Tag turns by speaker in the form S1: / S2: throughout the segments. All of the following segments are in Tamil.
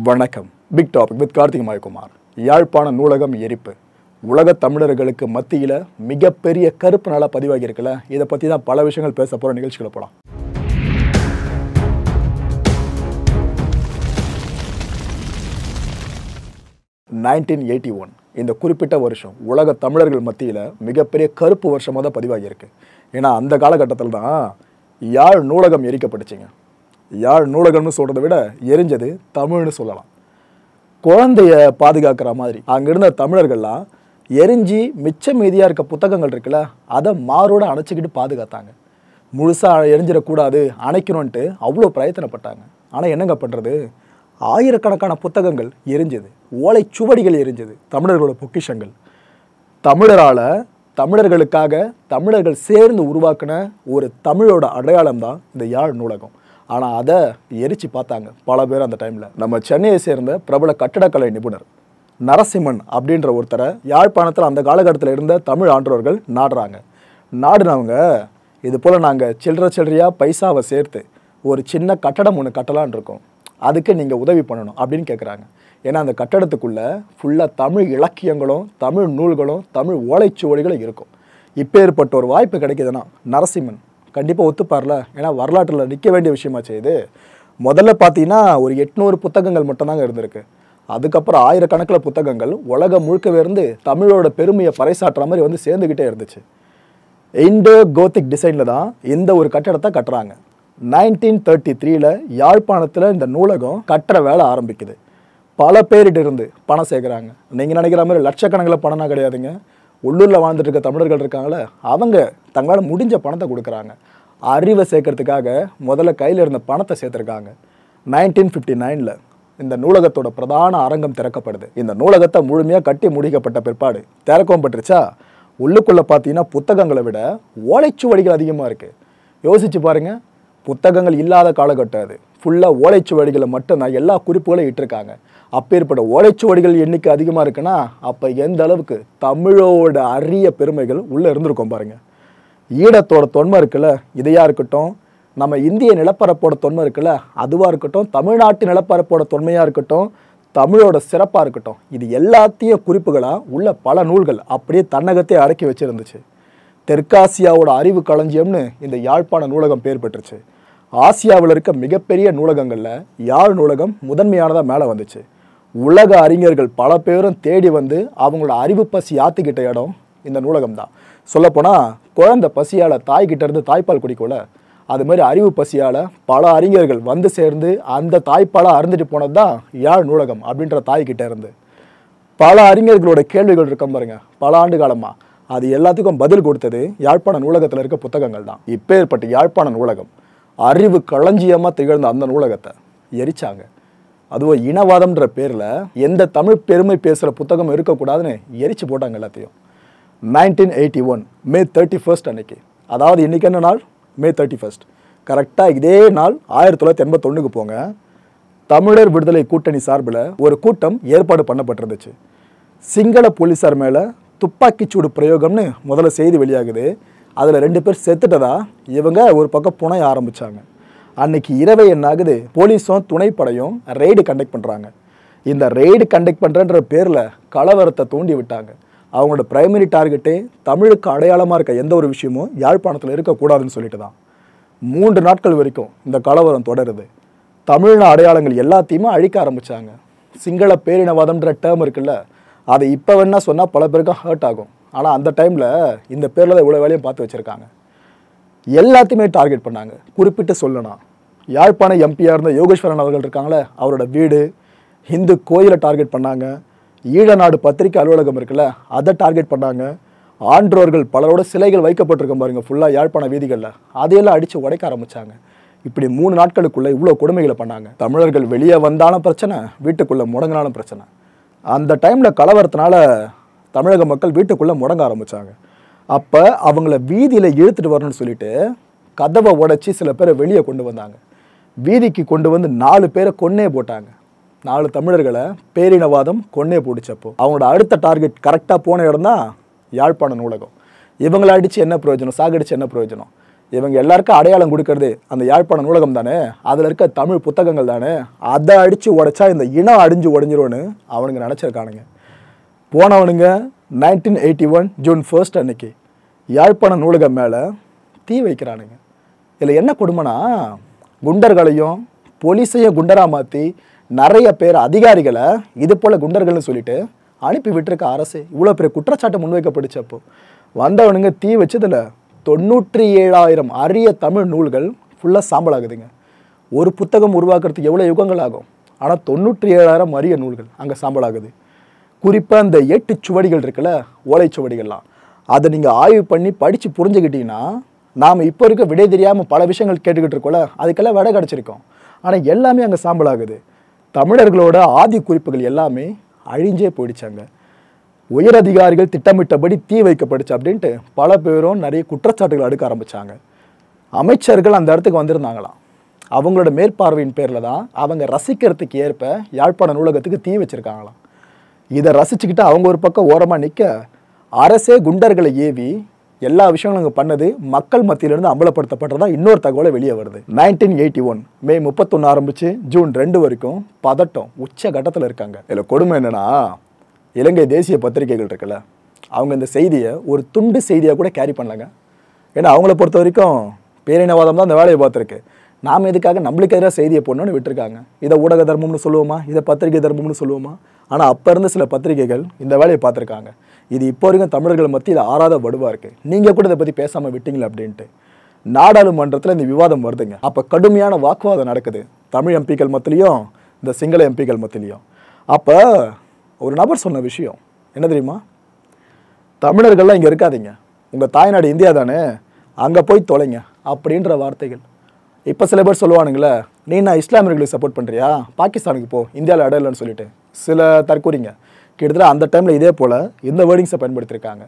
S1: வணக்கம் big topic with Karthik Mayakumar யாழ்ப்பாண நூலகம் எரிப்பு உலக தமிழர்களுக்கு மத்தியில் மிகப்பெரிய கருப்பு நாளாக பதிவாகி இருக்குல்ல இதை பற்றி தான் பல விஷயங்கள் பேச போகிற நிகழ்ச்சிகளை போகலாம் நைன்டீன் எயிட்டி ஒன் இந்த குறிப்பிட்ட வருஷம் உலக தமிழர்கள் மத்தியில் மிகப்பெரிய கருப்பு வருஷமாக தான் பதிவாகியிருக்கு ஏன்னா அந்த காலகட்டத்தில் தான் யாழ் நூலகம் எரிக்கப்பட்டுச்சுங்க யாழ் நூலகம்னு சொல்கிறத விட எரிஞ்சது தமிழ்னு சொல்லலாம் குழந்தைய பாதுகாக்கிற மாதிரி அங்கே இருந்த தமிழர்கள்லாம் எரிஞ்சு மிச்ச மீதியாக இருக்க புத்தகங்கள் இருக்குல்ல அதை மாரோட அணைச்சிக்கிட்டு பாதுகாத்தாங்க முழுசாக எரிஞ்சிடக்கூடாது அணைக்கணும்ன்ட்டு அவ்வளோ பிரயத்தனப்பட்டாங்க ஆனால் என்னங்க பண்ணுறது ஆயிரக்கணக்கான புத்தகங்கள் எரிஞ்சது ஓலைச்சுவடிகள் எரிஞ்சது தமிழர்களோட பொக்கிஷங்கள் தமிழரால் தமிழர்களுக்காக தமிழர்கள் சேர்ந்து உருவாக்கின ஒரு தமிழோட அடையாளம் தான் இந்த யாழ் நூலகம் ஆனால் அதை எரிச்சு பார்த்தாங்க பல பேர் அந்த டைமில் நம்ம சென்னையை சேர்ந்த பிரபல கட்டடக்கலை நிபுணர் நரசிம்மன் அப்படின்ற ஒருத்தரை யாழ்ப்பாணத்தில் அந்த காலகட்டத்தில் இருந்த தமிழ் ஆன்றோர்கள் நாடுறாங்க நாடுனவங்க இது போல் நாங்கள் சில்லற சில்லறையாக பைசாவை சேர்த்து ஒரு சின்ன கட்டடம் ஒன்று கட்டலான் இருக்கோம் அதுக்கு நீங்கள் உதவி பண்ணணும் அப்படின்னு கேட்குறாங்க ஏன்னா அந்த கட்டடத்துக்குள்ளே ஃபுல்லாக தமிழ் இலக்கியங்களும் தமிழ் நூல்களும் தமிழ் ஓலைச்சுவடிகளும் இருக்கும் இப்போ ஏற்பட்ட ஒரு வாய்ப்பு கிடைக்குதுன்னா நரசிம்மன் கண்டிப்பாக ஒத்துப்பார்ல ஏன்னா வரலாற்றில் நிற்க வேண்டிய விஷயமாச்சு இது முதல்ல பார்த்தீங்கன்னா ஒரு எட்நூறு புத்தகங்கள் மட்டும்தாங்க இருந்திருக்கு அதுக்கப்புறம் ஆயிரக்கணக்கில் புத்தகங்கள் உலகம் முழுக்கவே இருந்து தமிழோட பெருமையை பறைசாற்றுற மாதிரி வந்து சேர்ந்துக்கிட்டே இருந்துச்சு இண்டோ கோத்திக் டிசைனில் தான் இந்த ஒரு கட்டடத்தை கட்டுறாங்க நைன்டீன் தேர்ட்டி த்ரீல யாழ்ப்பாணத்தில் இந்த நூலகம் கட்டுற வேலை ஆரம்பிக்குது பல பேர்கிட்ட இருந்து பணம் சேர்க்குறாங்க நீங்கள் நினைக்கிற மாதிரி லட்சக்கணக்கில் பணம்னா கிடையாதுங்க உள்ளூரில் வாழ்ந்துட்டு இருக்க தமிழர்கள் இருக்காங்களே அவங்க தங்களால் முடிஞ்ச பணத்தை கொடுக்குறாங்க அறிவை சேர்க்கறதுக்காக முதல்ல கையில் இருந்த பணத்தை சேர்த்துருக்காங்க நைன்டீன் ஃபிஃப்டி நைனில் இந்த நூலகத்தோட பிரதான அரங்கம் திறக்கப்படுது இந்த நூலகத்தை முழுமையாக கட்டி முடிக்கப்பட்ட பிற்பாடு திறக்கவும் பட்டுருச்சா உள்ளுக்குள்ளே பார்த்தீங்கன்னா புத்தகங்களை விட ஓலைச்சுவடிகள் அதிகமாக இருக்குது யோசிச்சு பாருங்க புத்தகங்கள் இல்லாத காலகட்டம் அது ஃபுல்லாக ஓலைச்சுவடிகளை மட்டும்தான் எல்லா குறிப்புகளையும் இட்டிருக்காங்க அப்பேற்பட்ட ஓலைச்சுவடிகள் எண்ணிக்கை அதிகமாக இருக்குன்னா அப்போ எந்த அளவுக்கு தமிழோட அரிய பெருமைகள் உள்ளே இருந்திருக்கும் பாருங்க ஈழத்தோட தொன்மை இருக்குல்ல இதையா இருக்கட்டும் நம்ம இந்திய நிலப்பரப்போட தொன்மை இருக்குல்ல அதுவாக இருக்கட்டும் தமிழ்நாட்டு நிலப்பரப்போட தொன்மையாக இருக்கட்டும் தமிழோட சிறப்பாக இருக்கட்டும் இது எல்லாத்தையும் குறிப்புகளாக உள்ள பல நூல்கள் அப்படியே தன்னகத்தை அடக்கி வச்சிருந்துச்சு தெற்காசியாவோட அறிவு களஞ்சியம்னு இந்த யாழ்ப்பாண நூலகம் பேர் பெற்றுச்சு ஆசியாவில் இருக்க மிகப்பெரிய நூலகங்களில் யாழ் நூலகம் முதன்மையானதாக மேலே வந்துச்சு உலக அறிஞர்கள் பல பேரும் தேடி வந்து அவங்களோட அறிவு பசி ஆத்திக்கிட்ட இடம் இந்த நூலகம் தான் சொல்லப்போனால் குழந்தை பசியால் தாய்கிட்ட இருந்து தாய்ப்பால் குடிக்கல அது மாதிரி அறிவு பசியால் பல அறிஞர்கள் வந்து சேர்ந்து அந்த தாய்ப்பாலை அருந்துட்டு போனது தான் யாழ் நூலகம் அப்படின்ற தாய்கிட்ட இருந்து பல அறிஞர்களோட கேள்விகள் இருக்கும் பாருங்க பல ஆண்டு காலமாக அது எல்லாத்துக்கும் பதில் கொடுத்தது யாழ்ப்பாண நூலகத்தில் இருக்க புத்தகங்கள் தான் இப்பேற்பட்ட யாழ்ப்பாண நூலகம் அறிவு களஞ்சியமாக திகழ்ந்த அந்த நூலகத்தை எரிச்சாங்க அதுவும் இனவாதம்ன்ற பேரில் எந்த தமிழ் பெருமை பேசுகிற புத்தகம் இருக்கக்கூடாதுன்னு எரிச்சு போட்டாங்க எல்லாத்தையும் nineteen eighty one May thirty first அன்னைக்கு அதாவது இன்றைக்கி என்ன நாள் மே தேர்ட்டி ஃபர்ஸ்ட் கரெக்டாக இதே நாள் ஆயிரத்தி தொள்ளாயிரத்தி எண்பத்தொன்னுக்கு போங்க தமிழர் விடுதலை கூட்டணி சார்பில் ஒரு கூட்டம் ஏற்பாடு பண்ணப்பட்டிருந்துச்சு சிங்கள போலீஸார் மேலே துப்பாக்கிச்சூடு பிரயோகம்னு முதல்ல செய்தி வெளியாகுது அதில் ரெண்டு பேர் செத்துட்டதா இவங்க ஒரு பக்கம் புனைய ஆரம்பித்தாங்க அன்னைக்கு இரவே என்ன ஆகுது போலீஸும் துணைப்படையும் ரெய்டு கண்டக்ட் பண்ணுறாங்க இந்த ரெய்டு கண்டக்ட் பண்ணுறன்ற பேரில் கலவரத்தை தூண்டி விட்டாங்க அவங்களோட பிரைமரி டார்கெட்டே தமிழுக்கு அடையாளமாக இருக்க எந்த ஒரு விஷயமும் யாழ்ப்பாணத்தில் இருக்கக்கூடாதுன்னு சொல்லிட்டு தான் மூன்று நாட்கள் வரைக்கும் இந்த கலவரம் தொடருது தமிழ்ன அடையாளங்கள் எல்லாத்தையுமே அழிக்க ஆரம்பித்தாங்க சிங்கள பேரினவாதம்ன்ற டேர்ம் இருக்குல்ல அதை இப்போ வேணா சொன்னால் பல பேருக்கும் ஹர்ட் ஆகும் ஆனால் அந்த டைமில் இந்த பேரில் தான் இவ்வளோ வேலையும் பார்த்து வச்சுருக்காங்க எல்லாத்தையுமே டார்கெட் பண்ணாங்க குறிப்பிட்டு சொல்லணும் யாழ்ப்பாண எம்பியாக இருந்த யோகேஸ்வரன் அவர்கள் இருக்காங்களே அவரோட வீடு ஹிந்து கோயிலை டார்கெட் பண்ணாங்க ஈழநாடு பத்திரிக்கை அலுவலகம் இருக்குல்ல அதை டார்கெட் பண்ணாங்க ஆன்றோர்கள் பலரோட சிலைகள் வைக்கப்பட்டிருக்கும் பாருங்க ஃபுல்லாக யாழ்ப்பாண வீதிகளில் அதையெல்லாம் அடித்து உடைக்க ஆரம்பித்தாங்க இப்படி மூணு நாட்களுக்குள்ளே இவ்வளோ கொடுமைகளை பண்ணாங்க தமிழர்கள் வெளியே வந்தாலும் பிரச்சனை வீட்டுக்குள்ளே முடங்கினாலும் பிரச்சனை அந்த டைமில் கலவரத்தினால தமிழக மக்கள் வீட்டுக்குள்ளே முடங்க ஆரம்பித்தாங்க அப்போ அவங்கள வீதியில் இழுத்துட்டு வரணும்னு சொல்லிட்டு கதவை உடைச்சி சில பேரை வெளியே கொண்டு வந்தாங்க வீதிக்கு கொண்டு வந்து நாலு பேரை கொன்னே போட்டாங்க நாலு தமிழர்களை பேரினவாதம் கொன்னே போட்டுச்சப்போ அவங்களோட அடுத்த டார்கெட் கரெக்டாக போன இடம் தான் யாழ்ப்பாண நூலகம் இவங்களை அடித்து என்ன பிரயோஜனம் சாகடிச்சு என்ன பிரயோஜனம் இவங்க எல்லாருக்கும் அடையாளம் கொடுக்கறது அந்த யாழ்ப்பாண நூலகம் தானே அதில் இருக்க தமிழ் புத்தகங்கள் தானே அதை அடித்து உடைச்சா இந்த இனம் அடிஞ்சு உடஞ்சிரும்னு அவனுங்க நினச்சிருக்கானுங்க போனவனுங்க nineteen eighty one June first அன்னைக்கு யாழ்ப்பாண நூலகம் மேலே தீ வைக்கிறானுங்க இதில் என்ன கொடுமைனா குண்டர்களையும் போலீஸையும் குண்டரா மாற்றி நிறைய பேர் அதிகாரிகளை இது போல் குண்டர்கள்னு சொல்லிட்டு அனுப்பி விட்டுருக்க அரசு இவ்வளோ பெரிய குற்றச்சாட்டு முன்வைக்கப்படுச்சு அப்போ வந்தவனுங்க தீ வச்சதுல தொண்ணூற்றி ஏழாயிரம் அரிய தமிழ் நூல்கள் ஃபுல்லாக சாம்பல் ஆகுதுங்க ஒரு புத்தகம் உருவாக்குறதுக்கு எவ்வளோ யுகங்கள் ஆகும் ஆனால் தொண்ணூற்றி ஏழாயிரம் அரிய நூல்கள் அங்கே சாம்பல் ஆகுது குறிப்பாக அந்த எட்டு சுவடிகள் இருக்குல்ல ஓலைச்சுவடிகள்லாம் அதை நீங்கள் ஆய்வு பண்ணி படித்து புரிஞ்சுக்கிட்டீங்கன்னா நாம் இப்போ இருக்க விடை தெரியாமல் பல விஷயங்கள் கேட்டுக்கிட்டு இருக்கோம்ல அதுக்கெல்லாம் விடை கிடச்சிருக்கோம் ஆனால் எல்லாமே அங்கே சாம்பல் ஆகுது தமிழர்களோட ஆதி குறிப்புகள் எல்லாமே அழிஞ்சே போயிடுச்சாங்க உயரதிகாரிகள் திட்டமிட்டபடி தீ வைக்கப்படுச்சு அப்படின்ட்டு பல பேரும் நிறைய குற்றச்சாட்டுகள் அடுக்க ஆரம்பிச்சாங்க அமைச்சர்கள் அந்த இடத்துக்கு வந்திருந்தாங்களாம் அவங்களோட மேற்பார்வையின் பேரில் தான் அவங்க ரசிக்கிறதுக்கு ஏற்ப யாழ்ப்பாண நூலகத்துக்கு தீ வச்சிருக்காங்களாம் இதை ரசிச்சுக்கிட்டு அவங்க ஒரு பக்கம் ஓரமாக நிற்க அரசே குண்டர்களை ஏவி எல்லா விஷயங்களும் அங்கே பண்ணது மக்கள் மத்தியிலிருந்து அம்பலப்படுத்தப்பட்டதா இன்னொரு தகவலை வெளியே வருது நைன்டீன் எயிட்டி ஒன் மே முப்பத்தொன்று ஆரம்பிச்சு ஜூன் ரெண்டு வரைக்கும் பதட்டம் உச்ச கட்டத்தில் இருக்காங்க இதில் கொடுமை என்னன்னா இலங்கை தேசிய பத்திரிகைகள் இருக்குல்ல அவங்க இந்த செய்தியை ஒரு துண்டு செய்தியாக கூட கேரி பண்ணலங்க ஏன்னா அவங்கள பொறுத்த வரைக்கும் பேரினவாதம் தான் இந்த வேலையை பார்த்துருக்கு நாம் எதுக்காக நம்மளுக்கு எதிராக செய்தியை போடணும்னு விட்டுருக்காங்க இதை ஊடக தர்மம்னு சொல்லுவோமா இதை பத்திரிகை தர்மம்னு சொல்லுவோமா ஆனால் அப்போ இருந்த சில பத்திரிகைகள் இந்த வேலையை பார்த்துருக்காங்க இது இப்போ வரைக்கும் தமிழர்கள் மத்தியில் ஆறாத வடுவாக இருக்குது நீங்கள் கூட இதை பற்றி பேசாமல் விட்டீங்களே அப்படின்ட்டு நாடாளுமன்றத்தில் இந்த விவாதம் வருதுங்க அப்போ கடுமையான வாக்குவாதம் நடக்குது தமிழ் எம்பிக்கள் மத்தியிலையும் இந்த சிங்கள எம்பிக்கள் மத்தியிலையும் அப்போ ஒரு நபர் சொன்ன விஷயம் என்ன தெரியுமா தமிழர்கள்லாம் இங்கே இருக்காதீங்க உங்கள் தாய்நாடு இந்தியா தானே அங்கே போய் தொலைங்க அப்படின்ற வார்த்தைகள் இப்போ சில பேர் சொல்லுவானுங்களே நீ நான் இஸ்லாமியர்களுக்கு சப்போர்ட் பண்ணுறியா பாகிஸ்தானுக்கு போ இந்தியாவில் இடம் இல்லைன்னு சொல்லிட்டு சில தற்கூறிங்க கிட்டத்தட்ட அந்த டைமில் இதே போல் இந்த வேர்டிங்ஸை பயன்படுத்தியிருக்காங்க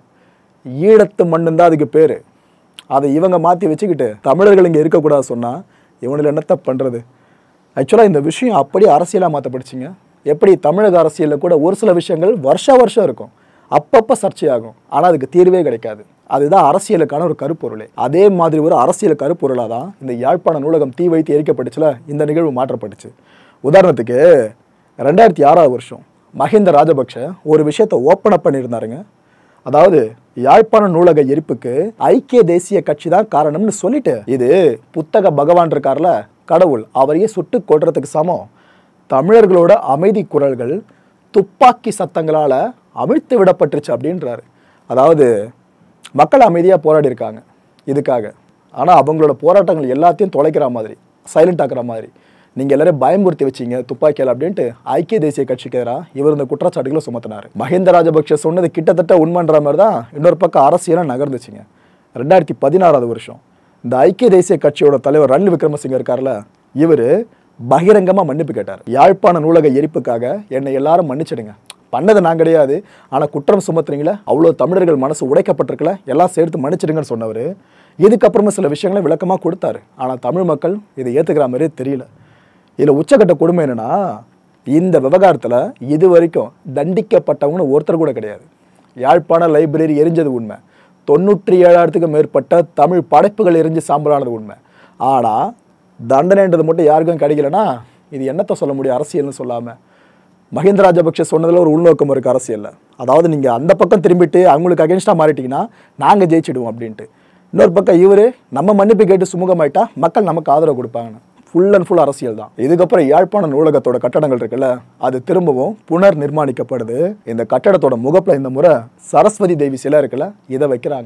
S1: ஈழத்து மண்ணுன்னு தான் அதுக்கு பேர் அதை இவங்க மாற்றி வச்சுக்கிட்டு தமிழர்கள் இங்கே இருக்கக்கூடாது சொன்னால் இவனில் என்னத்த பண்ணுறது ஆக்சுவலாக இந்த விஷயம் அப்படியே அரசியலாக மாற்றப்படுச்சிங்க எப்படி தமிழக அரசியலில் கூட ஒரு சில விஷயங்கள் வருஷ வருஷம் இருக்கும் அப்பப்போ சர்ச்சையாகும் ஆனால் அதுக்கு தீர்வே கிடைக்காது அதுதான் அரசியலுக்கான ஒரு கருப்பொருளே அதே மாதிரி ஒரு அரசியல் கருப்பொருளாக தான் இந்த யாழ்ப்பாண நூலகம் தீ வைத்து எரிக்கப்பட்டுச்சுல இந்த நிகழ்வு மாற்றப்பட்டுச்சு உதாரணத்துக்கு ரெண்டாயிரத்தி ஆறாவது வருஷம் மஹிந்த ராஜபக்ஷ ஒரு விஷயத்தை ஓப்பன் அப் பண்ணியிருந்தாருங்க அதாவது யாழ்ப்பாண நூலக எரிப்புக்கு ஐக்கிய தேசிய கட்சி தான் காரணம்னு சொல்லிட்டு இது புத்தக பகவான் இருக்கார்ல கடவுள் அவரையே சுட்டு கொல்றதுக்கு சமம் தமிழர்களோட அமைதி குரல்கள் துப்பாக்கி சத்தங்களால் அமிழ்த்து விடப்பட்டுருச்சு அப்படின்றாரு அதாவது மக்கள் அமைதியாக போராடி இருக்காங்க இதுக்காக ஆனால் அவங்களோட போராட்டங்கள் எல்லாத்தையும் தொலைக்கிற மாதிரி சைலண்ட் ஆக்குற மாதிரி நீங்கள் எல்லாரும் பயமுறுத்தி வச்சீங்க துப்பாக்கியால் அப்படின்ட்டு ஐக்கிய தேசிய கட்சிக்கு எதிராக இவர் இந்த குற்றச்சாட்டுகளை சுமத்தினார் மஹிந்த ராஜபக்ஷ சொன்னது கிட்டத்தட்ட உண்மைன்ற மாதிரி தான் இன்னொரு பக்கம் அரசியலாக நகர்ந்துச்சுங்க ரெண்டாயிரத்தி பதினாறாவது வருஷம் இந்த ஐக்கிய தேசிய கட்சியோட தலைவர் ரணில் விக்ரமசிங்க இருக்கார்ல இவர் பகிரங்கமாக மன்னிப்பு கேட்டார் யாழ்ப்பாண நூலக எரிப்புக்காக என்னை எல்லாரும் மன்னிச்சிடுங்க பண்ணது நான் கிடையாது ஆனால் குற்றம் சுமத்துறீங்களே அவ்வளோ தமிழர்கள் மனசு உடைக்கப்பட்டிருக்கல எல்லாம் சேர்த்து மன்னிச்சிடுங்கன்னு சொன்னவர் இதுக்கப்புறமா சில விஷயங்களை விளக்கமாக கொடுத்தாரு ஆனால் தமிழ் மக்கள் இதை ஏற்றுக்கிற மாதிரியே தெரியல இதில் உச்சக்கட்ட கொடுமை என்னன்னா இந்த விவகாரத்தில் இது வரைக்கும் தண்டிக்கப்பட்டவங்கன்னு ஒருத்தர் கூட கிடையாது யாழ்ப்பாண லைப்ரரி எரிஞ்சது உண்மை தொண்ணூற்றி ஏழாயிரத்துக்கு மேற்பட்ட தமிழ் படைப்புகள் எரிஞ்சு சாம்பலானது உண்மை ஆனால் தண்டனைன்றது மட்டும் யாருக்கும் கிடைக்கலனா இது என்னத்தை சொல்ல முடியும் அரசியல்னு சொல்லாமல் மஹிந்த ராஜபக்ஷ சொன்னதில் ஒரு உள்நோக்கம் இருக்குது அரசியலில் அதாவது நீங்கள் அந்த பக்கம் திரும்பிட்டு அவங்களுக்கு அகேன்ஸ்டாக மாறிட்டீங்கன்னா நாங்கள் ஜெயிச்சிடுவோம் அப்படின்ட்டு இன்னொரு பக்கம் இவர் நம்ம மன்னிப்பு கேட்டு சுமூகமாயிட்டா மக்கள் நமக்கு ஆதரவு கொடுப்பாங்கன்னு ஃபுல் அண்ட் ஃபுல் அரசியல் தான் இதுக்கப்புறம் யாழ்ப்பாண நூலகத்தோட கட்டடங்கள் இருக்குல்ல அது திரும்பவும் புனர் நிர்மாணிக்கப்படுது இந்த கட்டடத்தோட முகப்பில் இந்த முறை சரஸ்வதி தேவி சிலை இருக்குல்ல இதை வைக்கிறாங்க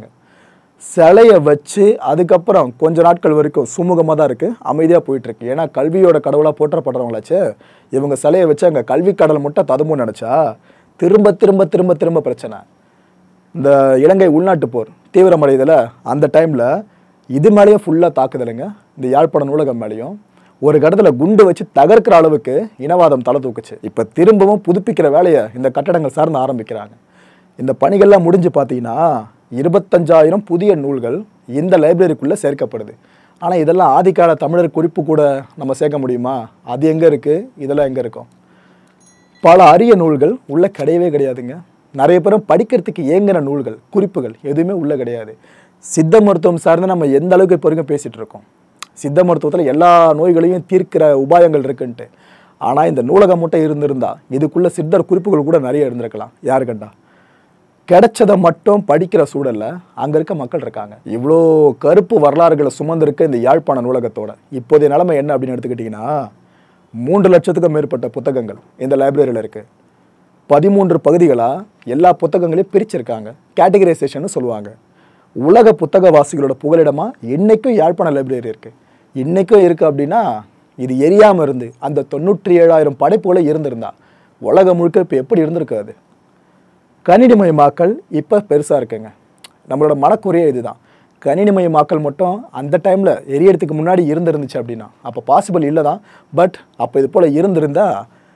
S1: சிலையை வச்சு அதுக்கப்புறம் கொஞ்ச நாட்கள் வரைக்கும் சுமூகமாக தான் இருக்குது அமைதியாக போயிட்டுருக்கு ஏன்னா கல்வியோட கடவுளாக போற்றப்படுறவங்களாச்சு இவங்க சிலையை வச்சு அங்கே கல்வி கடல் மட்டும் ததுமும் நினச்சா திரும்ப திரும்ப திரும்ப திரும்ப பிரச்சனை இந்த இலங்கை உள்நாட்டு போர் தீவிரமடைதல அந்த டைமில் இது மேலேயும் ஃபுல்லாக தாக்குதலுங்க இந்த யாழ்ப்பாண நூலகம் மேலேயும் ஒரு கடத்துல குண்டு வச்சு தகர்க்கிற அளவுக்கு இனவாதம் தலை தூக்குச்சு இப்போ திரும்பவும் புதுப்பிக்கிற வேலையை இந்த கட்டடங்கள் சார்ந்து ஆரம்பிக்கிறாங்க இந்த பணிகள்லாம் முடிஞ்சு பார்த்தீங்கன்னா இருபத்தஞ்சாயிரம் புதிய நூல்கள் இந்த லைப்ரரிக்குள்ளே சேர்க்கப்படுது ஆனால் இதெல்லாம் ஆதிக்கால தமிழர் குறிப்பு கூட நம்ம சேர்க்க முடியுமா அது எங்கே இருக்குது இதெல்லாம் எங்கே இருக்கும் பல அரிய நூல்கள் உள்ள கிடையவே கிடையாதுங்க நிறைய பேரும் படிக்கிறதுக்கு ஏங்கின நூல்கள் குறிப்புகள் எதுவுமே உள்ள கிடையாது சித்த மருத்துவம் சார்ந்து நம்ம எந்த அளவுக்கு இப்போ வரைக்கும் பேசிட்டு இருக்கோம் சித்த மருத்துவத்தில் எல்லா நோய்களையும் தீர்க்கிற உபாயங்கள் இருக்குன்ட்டு ஆனால் இந்த நூலகம் மட்டும் இருந்திருந்தா இதுக்குள்ள சித்தர் குறிப்புகள் கூட நிறைய இருந்திருக்கலாம் யாரு கண்டா கிடைச்சதை மட்டும் படிக்கிற சூழல்ல அங்க இருக்க மக்கள் இருக்காங்க இவ்வளோ கருப்பு வரலாறுகளை சுமந்திருக்க இந்த யாழ்ப்பாண நூலகத்தோட இப்போதைய நிலைமை என்ன அப்படின்னு எடுத்துக்கிட்டிங்கன்னா மூன்று லட்சத்துக்கும் மேற்பட்ட புத்தகங்கள் இந்த லைப்ரரியில் இருக்கு பதிமூன்று பகுதிகளாக எல்லா புத்தகங்களையும் பிரிச்சிருக்காங்க கேட்டகரைசேஷன் சொல்லுவாங்க உலக புத்தக வாசிகளோட புகலிடமா இன்னைக்கும் யாழ்ப்பாண லைப்ரரி இருக்கு இன்னைக்கும் இருக்கு அப்படின்னா இது எரியாம இருந்து அந்த தொண்ணூற்றி ஏழாயிரம் படைப்புகளை இருந்திருந்தா உலகம் முழுக்க இப்போ எப்படி இருந்திருக்கு அது கணினிமயமாக்கல் இப்போ பெருசாக இருக்குங்க நம்மளோட மனக்குறையே இதுதான் கணினிமயமாக்கல் மட்டும் அந்த டைமில் எரியறதுக்கு முன்னாடி இருந்திருந்துச்சு அப்படின்னா அப்போ பாசிபிள் இல்லை தான் பட் அப்போ இது போல் இருந்திருந்தா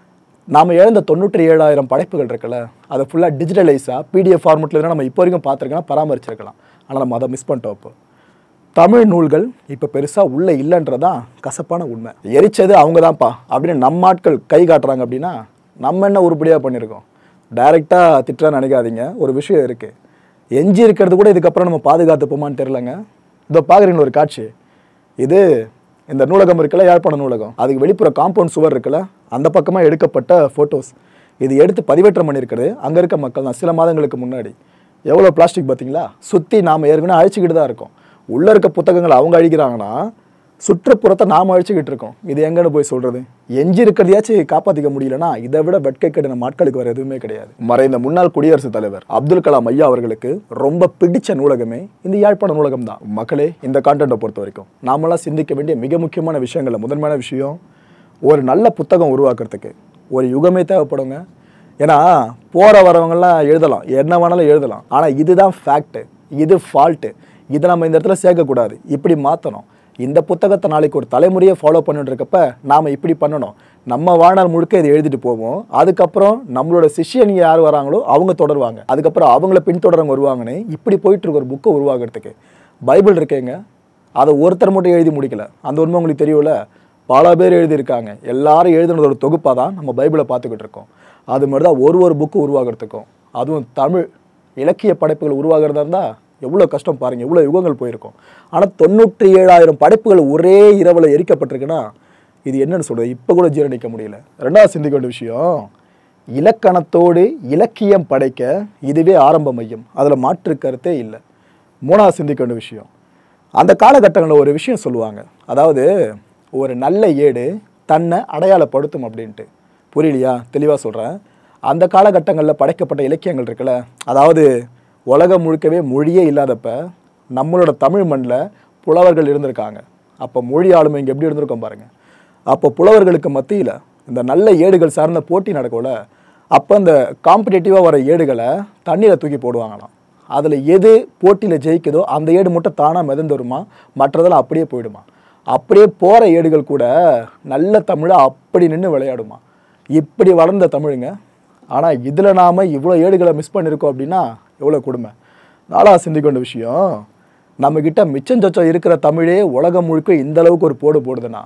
S1: நாம் இழந்த தொண்ணூற்றி ஏழாயிரம் படைப்புகள் இருக்குல்ல அதை ஃபுல்லாக டிஜிட்டலைஸாக பிடிஎஃப் ஃபார்மெட்டில் நம்ம இப்போ வரைக்கும் பார்த்துருக்கலாம் பராமரிச்சிருக்கலாம் ஆனால் நம்ம அதை மிஸ் பண்ணிட்டோம் இப்போ தமிழ் நூல்கள் இப்போ பெருசாக உள்ளே இல்லைன்றதான் கசப்பான உண்மை எரிச்சது அவங்க தான்ப்பா அப்படின்னு நம்ம ஆட்கள் கை காட்டுறாங்க அப்படின்னா நம்ம என்ன உருப்படியாக பண்ணியிருக்கோம் டைரெக்டாக திட்டுறான்னு நினைக்காதீங்க ஒரு விஷயம் இருக்குது எஞ்சி இருக்கிறது கூட இதுக்கப்புறம் நம்ம பாதுகாத்துப்போமான்னு தெரிலங்க இதோ பார்க்குறீங்களா ஒரு காட்சி இது இந்த நூலகம் இருக்குல்ல யாழ்ப்பாண நூலகம் அதுக்கு வெளிப்புற காம்பவுண்ட் சுவர் இருக்குல்ல அந்த பக்கமாக எடுக்கப்பட்ட ஃபோட்டோஸ் இது எடுத்து பதிவேற்றம் பண்ணியிருக்கிறது அங்கே இருக்க மக்கள் தான் சில மாதங்களுக்கு முன்னாடி எவ்வளோ பிளாஸ்டிக் பார்த்தீங்களா சுற்றி நாம் ஏற்கனவே அழிச்சிக்கிட்டு தான் இருக்கோம் உள்ளே இருக்க புத்தகங்களை அவங்க அழிக்கிறாங்கன்னா சுற்றுப்புறத்தை நாம் அழிச்சுக்கிட்டு இருக்கோம் இது எங்கன்னு போய் சொல்கிறது எஞ்சி இருக்கிறதையாச்சும் காப்பாற்றிக்க முடியலனா இதை விட வெட்கை கடின நாட்களுக்கு வேறு எதுவுமே கிடையாது மறைந்த முன்னாள் குடியரசுத் தலைவர் அப்துல் கலாம் ஐயா அவர்களுக்கு ரொம்ப பிடிச்ச நூலகமே இந்த யாழ்ப்பாண நூலகம் தான் மக்களே இந்த கான்டென்ட்டை பொறுத்த வரைக்கும் நாமெல்லாம் சிந்திக்க வேண்டிய மிக முக்கியமான விஷயங்கள்ல முதன்மையான விஷயம் ஒரு நல்ல புத்தகம் உருவாக்குறதுக்கு ஒரு யுகமே தேவைப்படுங்க ஏன்னா போகிற வரவங்கெல்லாம் எழுதலாம் என்ன வேணாலும் எழுதலாம் ஆனால் இதுதான் ஃபேக்ட்டு இது ஃபால்ட்டு இதை நம்ம இந்த இடத்துல சேர்க்கக்கூடாது இப்படி மாற்றணும் இந்த புத்தகத்தை நாளைக்கு ஒரு தலைமுறையை ஃபாலோ பண்ணிட்டு இருக்கப்ப நாம் இப்படி பண்ணணும் நம்ம வாழ்நாள் முழுக்க இதை எழுதிட்டு போவோம் அதுக்கப்புறம் நம்மளோட சிஷ்யன் யார் வராங்களோ அவங்க தொடருவாங்க அதுக்கப்புறம் அவங்கள பின்தொடரவங்க வருவாங்கன்னு இப்படி போயிட்டு இருக்க ஒரு புக்கை உருவாக்குறதுக்கு பைபிள் இருக்கேங்க அதை ஒருத்தர் மட்டும் எழுதி முடிக்கல அந்த உண்மை உங்களுக்கு தெரியும்ல பல பேர் எழுதியிருக்காங்க எல்லாரும் எழுதுனதோட தொகுப்பாக தான் நம்ம பைபிளை பார்த்துக்கிட்டு இருக்கோம் அது மாதிரி தான் ஒரு ஒரு புக்கு உருவாக்குறதுக்கும் அதுவும் தமிழ் இலக்கிய படைப்புகள் உருவாகிறதா இருந்தால் எவ்வளோ கஷ்டம் பாருங்கள் எவ்வளோ யுகங்கள் போயிருக்கும் ஆனால் தொண்ணூற்றி ஏழாயிரம் படைப்புகள் ஒரே இரவில் எரிக்கப்பட்டிருக்குன்னா இது என்னன்னு சொல்கிறது இப்போ கூட ஜீரணிக்க முடியல ரெண்டாவது சிந்திக்க வேண்டிய விஷயம் இலக்கணத்தோடு இலக்கியம் படைக்க இதுவே ஆரம்ப மையம் அதில் மாற்று கருத்தே இல்லை மூணாவது சிந்திக்க வேண்டிய விஷயம் அந்த காலகட்டங்களில் ஒரு விஷயம் சொல்லுவாங்க அதாவது ஒரு நல்ல ஏடு தன்னை அடையாளப்படுத்தும் அப்படின்ட்டு புரியலையா தெளிவாக சொல்கிறேன் அந்த காலகட்டங்களில் படைக்கப்பட்ட இலக்கியங்கள் இருக்குல்ல அதாவது உலகம் முழுக்கவே மொழியே இல்லாதப்ப நம்மளோட தமிழ் மண்ணில் புலவர்கள் இருந்திருக்காங்க அப்போ மொழி ஆளுமை இங்கே எப்படி இருந்திருக்கோம் பாருங்க அப்போ புலவர்களுக்கு மத்தியில் இந்த நல்ல ஏடுகள் சார்ந்த போட்டி நடக்கும்ல அப்போ இந்த காம்படிட்டிவாக வர ஏடுகளை தண்ணியில் தூக்கி போடுவாங்களாம் அதில் எது போட்டியில் ஜெயிக்குதோ அந்த ஏடு மட்டும் தானாக மிதந்து வருமா மற்றதெல்லாம் அப்படியே போயிடுமா அப்படியே போகிற ஏடுகள் கூட நல்ல தமிழை அப்படி நின்று விளையாடுமா இப்படி வளர்ந்த தமிழுங்க ஆனால் இதில் நாம் இவ்வளோ ஏடுகளை மிஸ் பண்ணியிருக்கோம் அப்படின்னா எவ்வளோ கொடுமை நாலாவது சிந்திக்க வேண்டிய விஷயம் நம்மக்கிட்ட மிச்சம் சொச்சம் இருக்கிற தமிழே உலகம் முழுக்க இந்த அளவுக்கு ஒரு போடு போடுதுன்னா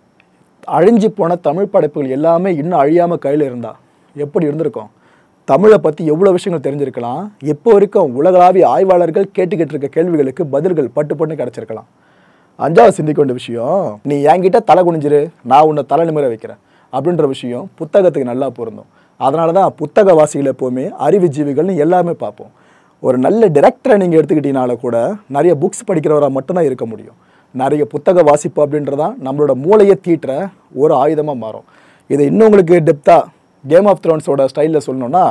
S1: அழிஞ்சு போன தமிழ் படைப்புகள் எல்லாமே இன்னும் அழியாமல் கையில் இருந்தா எப்படி இருந்திருக்கும் தமிழை பற்றி எவ்வளோ விஷயங்கள் தெரிஞ்சிருக்கலாம் இப்போ வரைக்கும் உலகளாவிய ஆய்வாளர்கள் கேட்டுக்கிட்டு இருக்க கேள்விகளுக்கு பதில்கள் பட்டு பட்டு கிடச்சிருக்கலாம் அஞ்சாவது சிந்திக்க வேண்டிய விஷயம் நீ என்கிட்ட தலை குனிஞ்சிரு நான் உன்னை தலை நிமிர வைக்கிறேன் அப்படின்ற விஷயம் புத்தகத்துக்கு நல்லா பொருந்தும் அதனால தான் புத்தக வாசிகள் எப்போவுமே அறிவுஜீவிகள்னு எல்லாமே பார்ப்போம் ஒரு நல்ல டிரெக்டரை நீங்கள் எடுத்துக்கிட்டீங்கனால கூட நிறைய புக்ஸ் படிக்கிறவராக மட்டும்தான் இருக்க முடியும் நிறைய புத்தக வாசிப்பு அப்படின்றதான் நம்மளோட மூளையை தீட்டுற ஒரு ஆயுதமாக மாறும் இதை இன்னும் உங்களுக்கு டெப்த்தாக கேம் ஆஃப் த்ரோன்ஸோட ஸ்டைலில் சொல்லணும்னா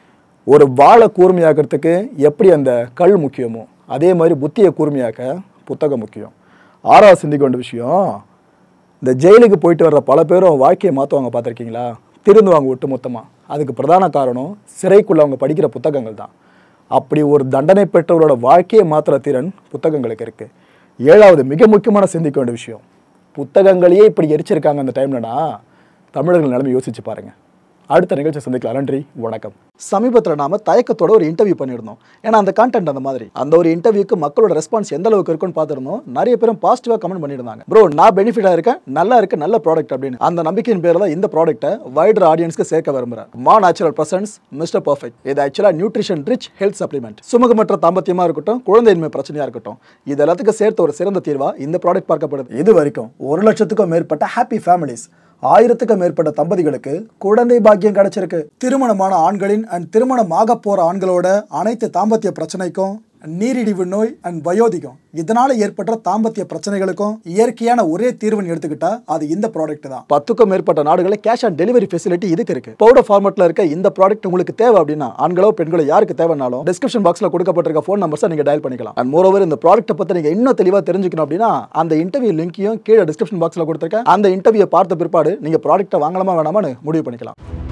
S1: ஒரு வாழை கூர்மையாக்கிறதுக்கு எப்படி அந்த கல் முக்கியமோ அதே மாதிரி புத்தியை கூர்மையாக்க புத்தகம் முக்கியம் ஆறாவது சிந்திக்க வேண்டிய விஷயம் இந்த ஜெயிலுக்கு போயிட்டு வர்ற பல பேரும் வாழ்க்கையை மாற்றுவாங்க பார்த்துருக்கீங்களா திருந்துவாங்க ஒட்டு மொத்தமாக அதுக்கு பிரதான காரணம் சிறைக்குள்ள அவங்க படிக்கிற புத்தகங்கள் தான் அப்படி ஒரு தண்டனை பெற்றவரோட வாழ்க்கையை மாற்றுற திறன் புத்தகங்களுக்கு இருக்குது ஏழாவது மிக முக்கியமான சிந்திக்க வேண்டிய விஷயம் புத்தகங்களையே இப்படி எரிச்சிருக்காங்க அந்த டைம்லனா தமிழர்கள் நிலைமை யோசிச்சு பாருங்க அடுத்த நிகழ்ச்சி சந்திக்கலாம் நன்றி வணக்கம் சமீபத்தில் நாம தயக்கத்தோட ஒரு இன்டர்வியூ பண்ணியிருந்தோம் ஏன்னா அந்த கான்டென்ட் அந்த மாதிரி அந்த ஒரு இன்டர்வியூக்கு மக்களோட ரெஸ்பான்ஸ் எந்த அளவுக்கு இருக்குன்னு பார்த்துருந்தோம் நிறைய பேரும் பாசிட்டிவாக கமெண்ட் பண்ணியிருந்தாங்க ப்ரோ நான் பெனிஃபிட்டாக இருக்கேன் நல்லா இருக்கு நல்ல ப்ராடக்ட் அப்படின்னு அந்த நம்பிக்கையின் பேரில் தான் இந்த ப்ராடக்ட்டை வைடர் ஆடியன்ஸ்க்கு சேர்க்க விரும்புகிறேன் மா நேச்சுரல் பிரசன்ஸ் மிஸ்டர் பர்ஃபெக்ட் இது ஆக்சுவலாக நியூட்ரிஷன் ரிச் ஹெல்த் சப்ளிமெண்ட் சுமூகமற்ற தாம்பத்தியமாக இருக்கட்டும் குழந்தையின்மை பிரச்சனையாக இருக்கட்டும் இது எல்லாத்துக்கும் சேர்த்து ஒரு சிறந்த தீர்வா இந்த ப்ராடக்ட் பார்க்கப்படுது இது வரைக்கும் ஒரு லட்சத்துக்கும் மேற்பட்ட ஹாப்பி ஃபேமிலிஸ் ஆயிரத்துக்கும் மேற்பட்ட தம்பதிகளுக்கு குழந்தை பாக்கியம் கிடைச்சிருக்கு திருமணமான ஆண்களின் அண்ட் திருமணம் ஆக போற ஆண்களோட அனைத்து தாம்பத்திய பிரச்சனைக்கும் நீரிழிவு நோய் அண்ட் வயோதிகம் இதனால ஏற்பட்ட தாம்பத்திய பிரச்சனைகளுக்கும் இயற்கையான ஒரே தீர்வுன்னு எடுத்துக்கிட்டா அது இந்த ப்ராடக்ட் தான் பத்துக்கும் மேற்பட்ட நாடுகளில் கேஷ் ஆன் டெலிவரி ஃபெசிலிட்டி இதுக்கு இருக்கு பவுடர் ஃபார்மேட்ல இருக்க இந்த ப்ராடக்ட் உங்களுக்கு தேவை அப்படின்னா ஆண்களோ பெண்களோ யாருக்கு தேவைனாலும் டிஸ்கிரிப்ஷன் பாக்ஸ்ல கொடுக்கப்பட்டிருக்க ஃபோன் நம்பர்ஸை நீங்க டயல் பண்ணிக்கலாம் அண்ட் மோரோவர் இந்த ப்ராடக்ட்டை பத்தி நீங்க இன்னும் தெளிவா தெரிஞ்சுக்கணும் அப்படின்னா அந்த இன்டர்வியூ லிங்கையும் கீழே டிஸ்கிரிப்ஷன் பாக்ஸ்ல கொடுத்துருக்கேன் அந்த இன்டர்வியூ பார்த்த பிற்பாடு நீங்க ப்ராடக்ட்டை வாங்கலாமா வேணாமான்னு முடிவு பண்ணிக்கலாம்